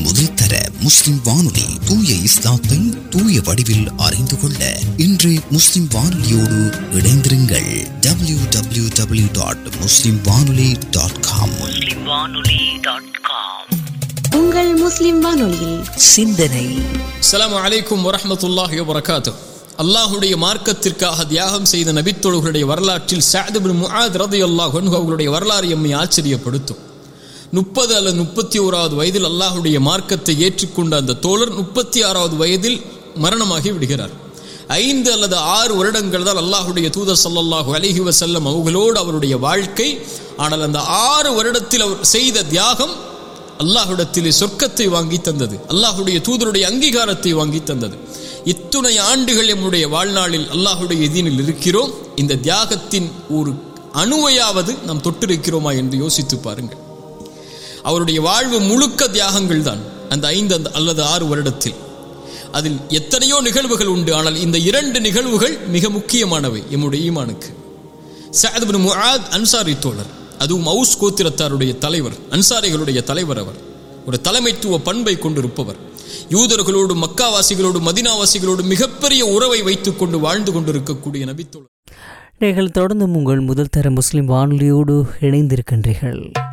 முதல் தர முஸ்லிம் வானொலி தூய இஸ்லாத்தை தூய வடிவில் அறிந்து கொள்ள இன்று முஸ்லிம் வானொலியோடு இணைந்திருங்கள் W W W dot Muslim vanoli dot com உங்கள் முஸ்லிம் வானொலியில் சிந்தனை அஸ்ஸலாமு அலைக்கும் வரஹ்மத்துல்லாஹி வபரகாத்து அல்லாஹுடைய மார்க்கத்திற்காக தியாகம் செய்த நபித்தோழர்களுடைய வரலாற்றில் சாதிபின் முஆத் ரதியல்லாஹு அன்ஹு அவர்களுடைய வரலாறு எம்மை ஆச்சரியப்படுத்தும் முப்பது அல்லது முப்பத்தி ஓராவது வயதில் அல்லாஹுடைய மார்க்கத்தை ஏற்றுக்கொண்ட அந்த தோழர் முப்பத்தி ஆறாவது வயதில் மரணமாகி விடுகிறார் ஐந்து அல்லது ஆறு வருடங்கள் தான் அல்லாஹுடைய தூதர் ஸல்லல்லாஹு அலைஹி வஸல்லம் அவர்களோடு அவருடைய வாழ்க்கை ஆனால் அந்த ஆறு வருடத்தில் அவர் செய்த தியாகம் அல்லாஹ்விடத்திலே சொர்க்கத்தை வாங்கி தந்தது அல்லாஹுடைய தூதருடைய அங்கீகாரத்தை வாங்கி தந்தது இத்துணை ஆண்டுகள் நம்முடைய வாழ்நாளில் அல்லாஹுடைய எதினில் இருக்கிறோம் இந்த தியாகத்தின் ஒரு அணுவையாவது நாம் தொட்டிருக்கிறோமா என்று யோசித்து பாருங்கள் அவருடைய வாழ்வு முழுக்க தியாகங்கள் தான் அந்த ஐந்து அந்த- அல்லது ஆறு வருடத்தில் அதில் எத்தனையோ நிகழ்வுகள் உண்டு ஆனால் இந்த இரண்டு நிகழ்வுகள் மிக முக்கியமானவை எம்முடைய ஈமானுக்கு சஅத் பின் முஆத் அன்சாரி தோழர் அதுவும் அவுஸ் கோத்திரத்தாருடைய தலைவர் அன்சாரிகளுடைய தலைவர் அவர் ஒரு தலைமைத்துவ பண்பை கொண்டிருப்பவர் யூதர்களோடு மக்காவாசிகளோடு மதினாவாசிகளோடு மிகப்பெரிய உறவை வைத்துக் கொண்டு வாழ்ந்து கொண்டிருக்கக்கூடிய நபித்தோழர் நீங்கள் தொடர்ந்தும் உங்கள் முதல் தர முஸ்லிம் வானொலியோடு இணைந்திருக்கின்றீர்கள்